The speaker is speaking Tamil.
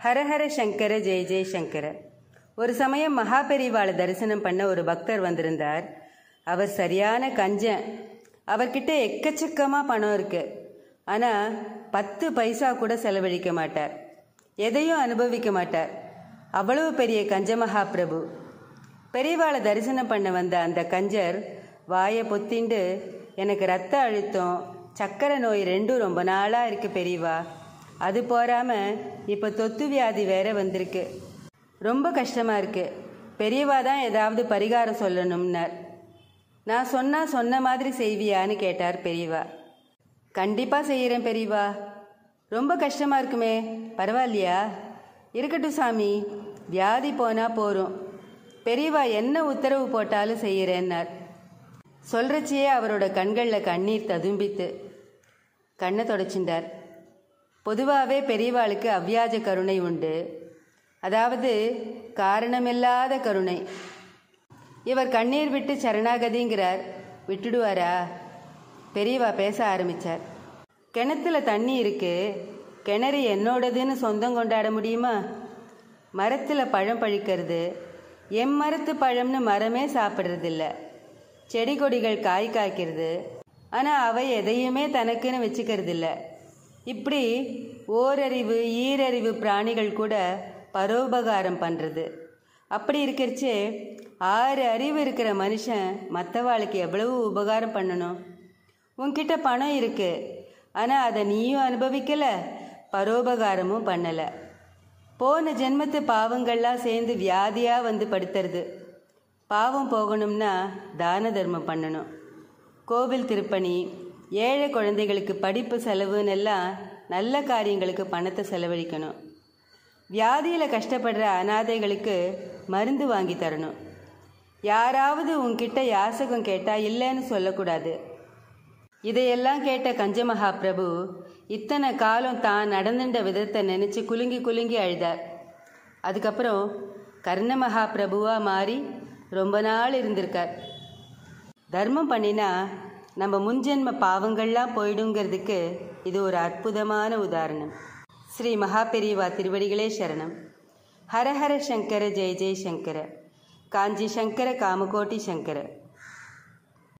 ஹரஹர சங்கர ஜெய ஜெய சங்கர ஒரு சமயம் மகாபெரிவாளை தரிசனம் பண்ண ஒரு பக்தர் வந்திருந்தார் அவர் சரியான கஞ்சன் அவர்கிட்ட எக்கச்சக்கமாக பணம் இருக்கு ஆனால் பத்து பைசா கூட செலவழிக்க மாட்டார் எதையும் அனுபவிக்க மாட்டார் அவ்வளவு பெரிய கஞ்ச மகாபிரபு பெரியவாளை தரிசனம் பண்ண வந்த அந்த கஞ்சர் வாயை பொத்திண்டு எனக்கு ரத்த அழுத்தம் சக்கரை நோய் ரெண்டும் ரொம்ப நாளாக இருக்கு பெரியவா அது போறாம இப்போ தொத்து வியாதி வேற வந்திருக்கு ரொம்ப கஷ்டமாக இருக்கு பெரியவா தான் ஏதாவது பரிகாரம் சொல்லணும்னார் நான் சொன்னா சொன்ன மாதிரி செய்வியான்னு கேட்டார் பெரியவா கண்டிப்பாக செய்கிறேன் பெரியவா ரொம்ப கஷ்டமாக இருக்குமே பரவாயில்லையா இருக்கட்டும் சாமி வியாதி போனால் போகிறோம் பெரியவா என்ன உத்தரவு போட்டாலும் செய்கிறேன்னார் சொல்றச்சியே அவரோட கண்களில் கண்ணீர் ததும்பித்து கண்ணை தொடச்சிண்டார் பொதுவாகவே பெரியவாளுக்கு அவ்வியாஜ கருணை உண்டு அதாவது காரணமில்லாத கருணை இவர் கண்ணீர் விட்டு சரணாகதிங்கிறார் விட்டுடுவாரா பெரியவா பேச ஆரம்பிச்சார் கிணத்துல தண்ணி இருக்கு கிணறு என்னோடதுன்னு சொந்தம் கொண்டாட முடியுமா மரத்தில் பழம் பழிக்கிறது எம் மரத்து பழம்னு மரமே சாப்பிட்றதில்ல செடி கொடிகள் காய் காய்க்கிறது ஆனால் அவை எதையுமே தனக்குன்னு வச்சுக்கிறது இல்ல இப்படி ஓரறிவு ஈரறிவு பிராணிகள் கூட பரோபகாரம் பண்ணுறது அப்படி இருக்கிறச்சே ஆறு அறிவு இருக்கிற மனுஷன் மற்றவாளுக்கு எவ்வளவு உபகாரம் பண்ணணும் உன்கிட்ட பணம் இருக்கு ஆனால் அதை நீயும் அனுபவிக்கல பரோபகாரமும் பண்ணலை போன ஜென்மத்து பாவங்கள்லாம் சேர்ந்து வியாதியாக வந்து படுத்துறது பாவம் போகணும்னா தான தர்மம் பண்ணணும் கோவில் திருப்பணி ஏழை குழந்தைகளுக்கு படிப்பு செலவுன்னு எல்லாம் நல்ல காரியங்களுக்கு பணத்தை செலவழிக்கணும் வியாதியில் கஷ்டப்படுற அனாதைகளுக்கு மருந்து வாங்கி தரணும் யாராவது உன்கிட்ட யாசகம் கேட்டால் இல்லைன்னு சொல்லக்கூடாது இதையெல்லாம் கேட்ட கஞ்ச மகாபிரபு இத்தனை காலம் தான் நடந்துட்ட விதத்தை நினச்சி குலுங்கி குலுங்கி அழுதார் அதுக்கப்புறம் கர்ண மகாபிரபுவாக மாறி ரொம்ப நாள் இருந்திருக்கார் தர்மம் பண்ணினா நம்ம முன்ஜென்ம பாவங்கள்லாம் போயிடுங்கிறதுக்கு இது ஒரு அற்புதமான உதாரணம் ஸ்ரீ மகாபெரிவா திருவடிகளே சரணம் ஹரஹர சங்கர ஜெய ஜெய சங்கர காஞ்சி சங்கர காமகோட்டி சங்கர